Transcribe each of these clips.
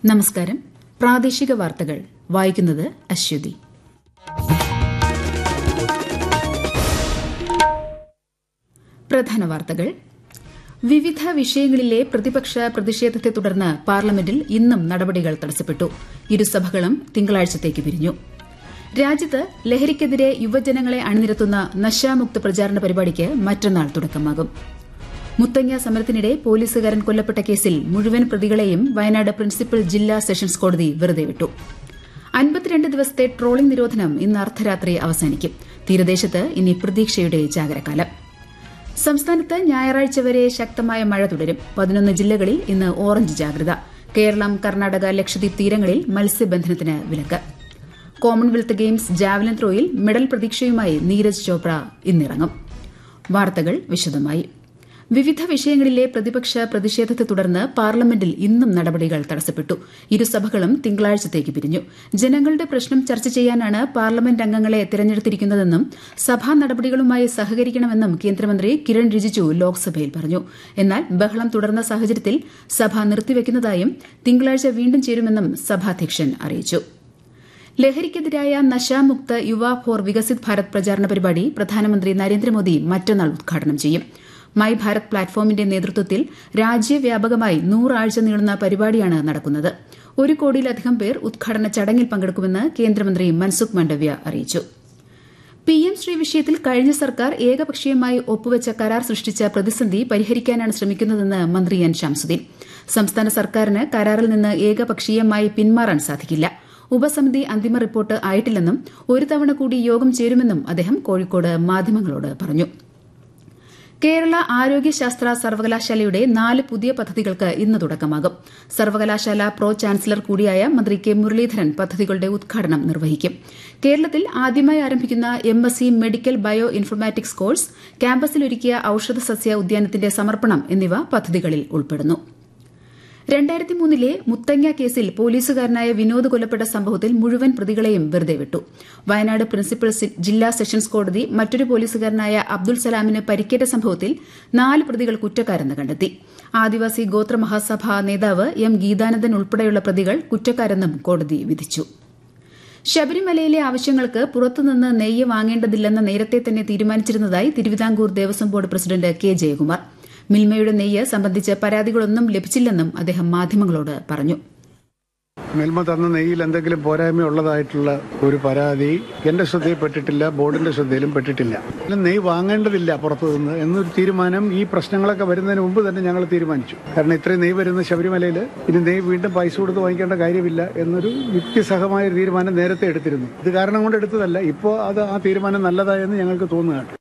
നമസ്കാരം പ്രാദേശിക വാർത്തകൾ വായിക്കുന്നത് അശ്വതി പ്രധാന വാർത്തകൾ വിവിധ വിഷയങ്ങളിലെ പ്രതിപക്ഷ പ്രതിഷേധത്തെ തുടർന്ന് പാർലമെന്റിൽ ഇന്നും നടപടികൾ തടസ്സപ്പെട്ടു ഇരുസഭകളും തിങ്കളാഴ്ചത്തേക്ക് പിരിഞ്ഞു രാജ്യത്ത് ലഹരിക്കെതിരെ യുവജനങ്ങളെ അണിനിരത്തുന്ന നശാമുക്ത പ്രചാരണ പരിപാടിക്ക് മറ്റന്നാൾ തുടക്കമാകും മുത്തങ്ങ സമരത്തിനിടെ പോലീസുകാരൻ കൊല്ലപ്പെട്ട കേസിൽ മുഴുവൻ പ്രതികളെയും വയനാട് പ്രിൻസിപ്പൽ ജില്ലാ സെഷൻസ് കോടതി വെറുതെ വിട്ടു അൻപത്തിരണ്ട് ദിവസത്തെ ട്രോളിംഗ് നിരോധനം ഇന്ന് അർദ്ധരാത്രി അവസാനിക്കും തീരദേശത്ത് ഇനി പ്രതീക്ഷയുടെ ജാഗ്രകാലം സംസ്ഥാനത്ത് ഞായറാഴ്ച വരെ ശക്തമായ മഴ തുടരും പതിനൊന്ന് ജില്ലകളിൽ ഇന്ന് ഓറഞ്ച് ജാഗ്രത കേരളം കർണാടക ലക്ഷദ്വീപ് തീരങ്ങളിൽ മത്സ്യബന്ധനത്തിന് വിലക്ക് കോമൺവെൽത്ത് ഗെയിംസ് ജാവലിൻ ത്രോയിൽ മെഡൽ പ്രതീക്ഷയുമായി നീരജ് ചോപ്ര ഇന്നിറങ്ങും വാർത്തകൾ വിശദമായി വിവിധ വിഷയങ്ങളിലെ പ്രതിപക്ഷ പ്രതിഷേധത്തെ തുടർന്ന് പാർലമെന്റിൽ ഇന്നും നടപടികൾ തടസ്സപ്പെട്ടു ഇരുസഭകളും തിങ്കളാഴ്ചത്തേക്ക് പിരിഞ്ഞു ജനങ്ങളുടെ പ്രശ്നം ചർച്ച ചെയ്യാനാണ് പാർലമെന്റ് അംഗങ്ങളെ തെരഞ്ഞെടുത്തിരിക്കുന്നതെന്നും സഭാ നടപടികളുമായി സഹകരിക്കണമെന്നും കേന്ദ്രമന്ത്രി കിരൺ റിജിജു ലോക്സഭയിൽ പറഞ്ഞു എന്നാൽ ബഹളം തുടർന്ന സാഹചര്യത്തിൽ സഭ നിർത്തിവെക്കുന്നതായും തിങ്കളാഴ്ച വീണ്ടും ചേരുമെന്നും സഭാധ്യക്ഷൻ അറിയിച്ചു ലഹരിക്കെതിരായ നശാമുക്ത യുവ ഫോർ വികസിത് ഭാരത് പ്രചാരണ പരിപാടി പ്രധാനമന്ത്രി നരേന്ദ്രമോദി മറ്റന്നാൾ ഉദ്ഘാടനം ചെയ്യും മൈ ഭാരത് പ്ലാറ്റ്ഫോമിന്റെ നേതൃത്വത്തിൽ രാജ്യവ്യാപകമായി നൂറാഴ്ച നീളുന്ന പരിപാടിയാണ് നടക്കുന്നത് ഒരു കോടിയിലധികം പേർ ഉദ്ഘാടന ചടങ്ങിൽ പങ്കെടുക്കുമെന്ന് കേന്ദ്രമന്ത്രി മൻസുഖ് മണ്ഡവ്യ അറിയിച്ചു പി എം ശ്രീ വിഷയത്തിൽ കഴിഞ്ഞ സർക്കാർ ഏകപക്ഷീയമായി ഒപ്പുവച്ച കരാർ സൃഷ്ടിച്ച പ്രതിസന്ധി പരിഹരിക്കാനാണ് ശ്രമിക്കുന്നതെന്ന് മന്ത്രി എൻ ഷംസുദ്ദീൻ സംസ്ഥാന സർക്കാരിന് കരാറിൽ നിന്ന് ഏകപക്ഷീയമായി പിന്മാറാൻ സാധിക്കില്ല ഉപസമിതി അന്തിമ റിപ്പോർട്ട് ആയിട്ടില്ലെന്നും ഒരു തവണ കൂടി യോഗം ചേരുമെന്നും അദ്ദേഹം കോഴിക്കോട് മാധ്യമങ്ങളോട് പറഞ്ഞു കേരള ആരോഗ്യശാസ്ത്ര സർവകലാശാലയുടെ നാല് പുതിയ പദ്ധതികൾക്ക് ഇന്ന് തുടക്കമാകും സർവകലാശാല പ്രോ ചാൻസലർ കൂടിയായ മന്ത്രി കെ മുരളീധരൻ പദ്ധതികളുടെ ഉദ്ഘാടനം നിർവഹിക്കും കേരളത്തിൽ ആദ്യമായി ആരംഭിക്കുന്ന M S C medical bio informatics course ക്യാമ്പസിലൊരുക്കിയ ഔഷധ സസ്യ ഉദ്യാനത്തിന്റെ സമർപ്പണം എന്നിവ പദ്ധതികളിൽ ഉൾപ്പെടുന്നു രണ്ടായിരത്തി മൂന്നിലെ മുത്തങ്ങ കേസിൽ പോലീസുകാരനായ വിനോദ് കൊല്ലപ്പെട്ട സംഭവത്തിൽ മുഴുവൻ പ്രതികളെയും വെറുതെ വിട്ടു വയനാട് പ്രിൻസിപ്പൽ ജില്ലാ സെഷൻസ് കോടതി മറ്റൊരു പോലീസുകാരനായ അബ്ദുൾ സലാമിന് പരിക്കേറ്റ സംഭവത്തിൽ നാല് പ്രതികൾ കുറ്റക്കാരെന്ന് കണ്ടെത്തി ആദിവാസി ഗോത്ര മഹാസഭ നേതാവ് എം ഗീതാനന്ദൻ ഉൾപ്പെടെയുള്ള പ്രതികൾ കുറ്റക്കാരെന്നും കോടതി വിധിച്ചു ശബരിമലയിലെ ആവശ്യങ്ങൾക്ക് പുറത്തുനിന്ന് നെയ്യ് വാങ്ങേണ്ടതില്ലെന്ന് നേരത്തെ തന്നെ തീരുമാനിച്ചിരുന്നതായി Thiruvithamkoor Devaswom board president K Jayakumar മിൽമയുടെ നെയ്യ് സംബന്ധിച്ച് പരാതികളൊന്നും ലഭിച്ചില്ലെന്നും അദ്ദേഹം മാധ്യമങ്ങളോട് പറഞ്ഞു മിൽമ തന്ന നെയ്യിൽ എന്തെങ്കിലും പോരായ്മ ഉള്ളതായിട്ടുള്ള ഒരു പരാതി എന്റെ ശ്രദ്ധയിൽപ്പെട്ടിട്ടില്ല ബോർഡിന്റെ ശ്രദ്ധയിലും പെട്ടിട്ടില്ല നെയ്യ് വാങ്ങേണ്ടതില്ല പുറത്തുനിന്ന് എന്നൊരു തീരുമാനം ഈ പ്രശ്നങ്ങളൊക്കെ വരുന്നതിന് മുമ്പ് തന്നെ ഞങ്ങൾ തീരുമാനിച്ചു കാരണം ഇത്രയും നെയ്യ് വരുന്ന ശബരിമലയിൽ ഇനി നെയ്യ് വീണ്ടും പൈസ കൊടുത്ത് വാങ്ങിക്കേണ്ട കാര്യമില്ല എന്നൊരു യുക്തിസഹമായ ഒരു തീരുമാനം നേരത്തെ എടുത്തിരുന്നു ഇത് കാരണം കൊണ്ട് എടുത്തതല്ല ഇപ്പോൾ അത് ആ തീരുമാനം നല്ലതായെന്ന് ഞങ്ങൾക്ക് തോന്നുകയാണ്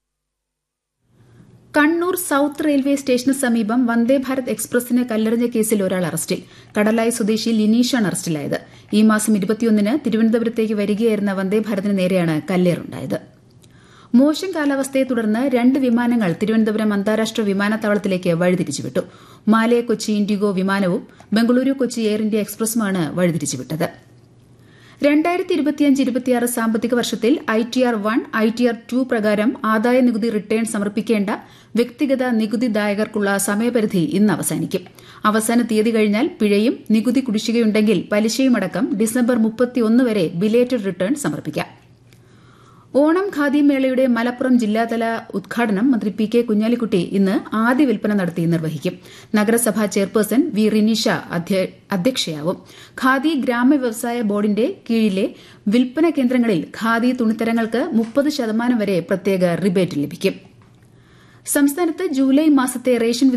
കണ്ണൂർ സൌത്ത് റെയിൽവേ സ്റ്റേഷന് സമീപം വന്ദേ ഭാരത് എക്സ്പ്രസിന് കല്ലെറിഞ്ഞ കേസിൽ ഒരാൾ അറസ്റ്റിൽ കടലായി സ്വദേശി ലിനീഷാണ് അറസ്റ്റിലായത് ഈ മാസം ഇരുപത്തിയൊന്നിന് തിരുവനന്തപുരത്തേക്ക് വരികയായിരുന്ന വന്ദേ ഭാരതിന് നേരെയാണ് കല്ലേറുണ്ടായത് മോശം കാലാവസ്ഥയെ തുടർന്ന് രണ്ട് വിമാനങ്ങൾ തിരുവനന്തപുരം അന്താരാഷ്ട്ര വിമാനത്താവളത്തിലേക്ക് വഴിതിരിച്ചുവിട്ടു മാലേ കൊച്ചി ഇൻഡിഗോ വിമാനവും ബംഗളൂരു കൊച്ചി എയർ ഇന്ത്യ എക്സ്പ്രസുമാണ് വഴിതിരിച്ചുവിട്ടത് രണ്ടായിരത്തി ഇരുപത്തിയഞ്ച് ഇരുപത്തിയാറ് സാമ്പത്തിക വർഷത്തിൽ I T R one I T R two പ്രകാരം ആദായ നികുതി റിട്ടേൺ സമർപ്പിക്കേണ്ട വ്യക്തിഗത നികുതിദായകർക്കുള്ള സമയപരിധി ഇന്ന് അവസാനിക്കും അവസാന തീയതി കഴിഞ്ഞാൽ പിഴയും നികുതി കുടിശ്ശികയുണ്ടെങ്കിൽ പലിശയുമടക്കം ഡിസംബർ മുപ്പത്തിയൊന്ന് വരെ ബിലേറ്റഡ് റിട്ടേൺ സമർപ്പിക്കാം ഓണം ഖാദി മേളയുടെ മലപ്പുറം ജില്ലാതല ഉദ്ഘാടനം മന്ത്രി പി കെ കുഞ്ഞാലിക്കുട്ടി ഇന്ന് ആദ്യ വിൽപ്പന നടത്തി നിർവഹിക്കും നഗരസഭാ ചെയർപേഴ്സൺ വി റിനിഷ അധ്യക്ഷയാവും ഖാദി ഗ്രാമ വ്യവസായ ബോർഡിന്റെ കീഴിലെ വിൽപ്പന കേന്ദ്രങ്ങളിൽ ഖാദി തുണിത്തരങ്ങൾക്ക് മുപ്പത് ശതമാനം വരെ പ്രത്യേക റിബേറ്റ് ലഭിക്കും സംസ്ഥാനത്ത് ജൂലൈ മാസത്തെ റേഷൻ